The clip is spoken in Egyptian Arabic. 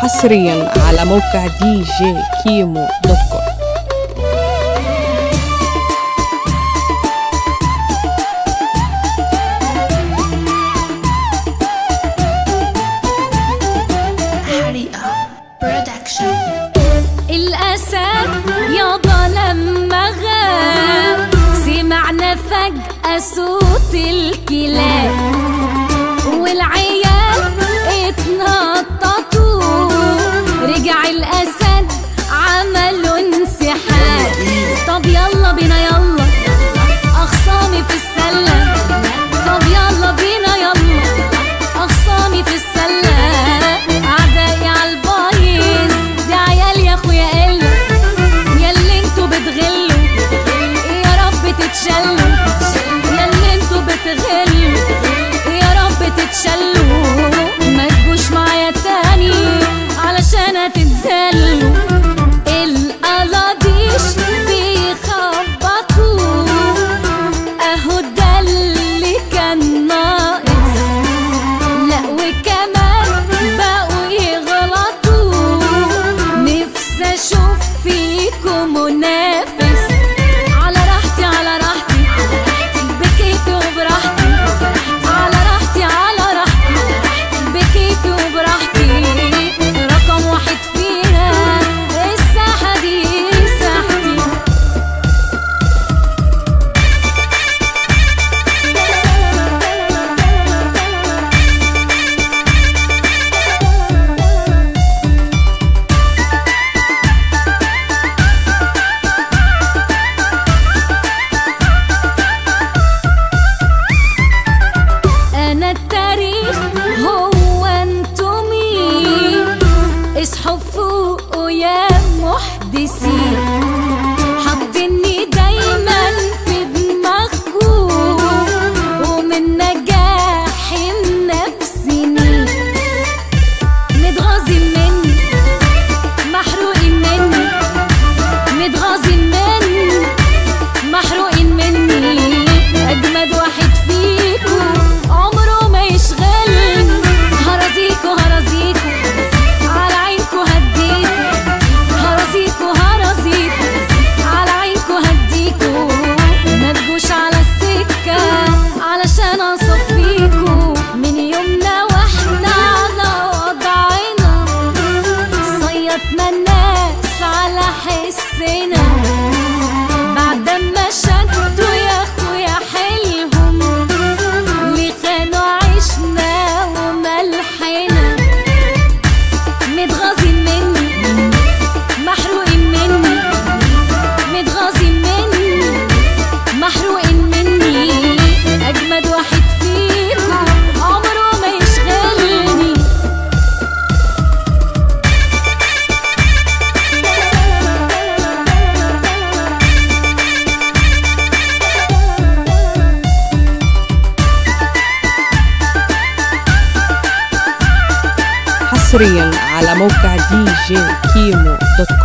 حصريا على موقع دي جي كيمو دوت كوم حريقة برودكشن الأسد يابا لما غاب سمعنا فجأة صوت الكلاب والعيال اتنططوا رجع الأسد عملوا انسحاب طب يلا بينا يلا أخصامي في السلة طب يلا بينا يلا أخصامي في السلة أعدائي عالبايظ دي عيال يا أخويا إلا ياللي انتوا بتغلوا يا رب تتشلوا ياللي انتوا بتغلوا يا رب تتشلوا ما تجوش معايا تاني علشان هتتذلوا القلاضيش بيخبطوا اهو ده اللي كان ناقص لا وكمان بقوا يغلطوا نفسي اشوف فيكم منافس على راحتي على راحتي بكيفي وبراحتي على راحتي على راحتي بكيفي وبراحتي رقم واحد فيها الساحة دي ساحتي انا التاريخ هو انتو مين اصحوا فوقوا يا محدثين حاطيني دايما في دماغكم ومن نجاحي منافسيني متغاظين مني محروقين مني متغاظين مني محروقين مني اجمد واحد فيكو عمره ما يشغلني هرازيكو هرازيكو على عينكو هديكو هرازيكو هرازيكو على عينكو هديكو ما تجوش على السكة علشان اصفيكو من يومنا واحنا على وضعنا صيطنا الناس على حسنا بعد ما شدوا يا اخويا حيلهم اللي كانوا عشنا وملحنا متغاظين مني محروقين مني متغاظين مني محروقين مني اجمد واحد فيكم عمره ما يشغلني حصريا على موقع دي جي كيمو دوت كوم